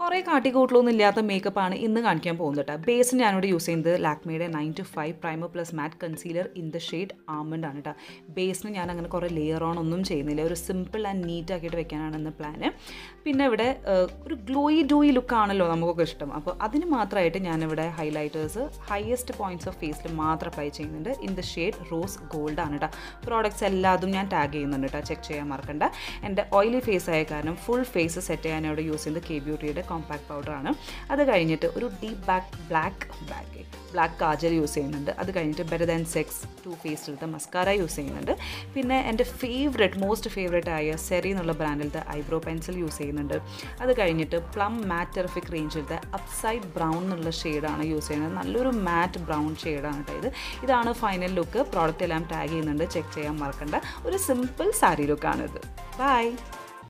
കുറേ കാട്ടിക്കൂട്ടലൊന്നും ഇല്ലാത്ത മേക്കപ്പാണ് ഇന്ന് കാണിക്കാൻ പോകുന്നത് കേട്ടോ ബേസ് ഞാനിവിടെ യൂസ് ചെയ്യുന്നത് ലാക്മേയുടെ nine two five primer plus matte concealer in the shade almond ആണ് കേട്ടോ ബേസിന് ഞാൻ അങ്ങനെ കുറേ ലെയർ ഓൺ ഒന്നും ചെയ്യുന്നില്ല ഒരു സിമ്പിൾ ആൻഡ് നീറ്റ് ആക്കിയിട്ട് വെക്കാനാണ് ഇന്ന് പ്ലാന് പിന്നെ ഇവിടെ ഏഹ്, ഒരു ഗ്ലോയി ഡൂയി ലുക്കാണല്ലോ നമുക്കൊക്കെ ഇഷ്ടം അപ്പോൾ അതിന് മാത്രമായിട്ട് ഞാനിവിടെ ഹൈലൈറ്റേഴ്സ് ഹയസ്റ്റ് പോയിന്റ്സ് ഓഫ് ഫേസിൽ മാത്രം അപ്ലൈ ചെയ്യുന്നുണ്ട് in the shade rose gold ആണ് കേട്ടോ പ്രോഡക്റ്റ്സ് എല്ലാതും ഞാൻ ടാഗ് ചെയ്യുന്നുണ്ട് കേട്ടോ ചെക്ക് ചെയ്യാൻ മറക്കണ്ട എൻ്റെ ഓയിലി ഫേസ് ആയ കാരണം ഫുൾ ഫേസ് സെറ്റ് ചെയ്യാൻ ഇവിടെ യൂസ് ചെയ്യുന്നത് കെ ബ്യൂട്ടിയുടെ കോമ്പാക്ട് പൗഡറാണ് അത് കഴിഞ്ഞിട്ട് ഒരു deep back black back black kajal use ചെയ്യുന്നുണ്ട് അത് കഴിഞ്ഞിട്ട് ബെറ്റർ ദാൻ സെക്സ് ടു ഫേസിലത്തെ മസ്കാര യൂസ് ചെയ്യുന്നുണ്ട് പിന്നെ എൻ്റെ ഫേവറേറ്റ് മോസ്റ്റ് ഫേവറേറ്റ് ആയ സെറി എന്നുള്ള ബ്രാൻഡിലത്തെ ഐബ്രോ പെൻസിൽ യൂസ് ചെയ്യുന്നുണ്ട് അത് കഴിഞ്ഞിട്ട് പ്ലം മാറ്റ് ടെറിഫിക് റേഞ്ചിലത്തെ അപ്സൈഡ് ബ്രൗൺ എന്നുള്ള ഷെയ്ഡാണ് യൂസ് ചെയ്യുന്നത് നല്ലൊരു മാറ്റ് ബ്രൗൺ ഷെയ്ഡാണ് കേട്ടോ ഇത് ഇതാണ് ഫൈനൽ ലുക്ക് പ്രോഡക്റ്റ് എല്ലാം ടാഗ് ചെയ്യുന്നുണ്ട് ചെക്ക് ചെയ്യാൻ മറക്കണ്ട ഒരു സിമ്പിൾ സാരി ലുക്കാണിത് ബൈ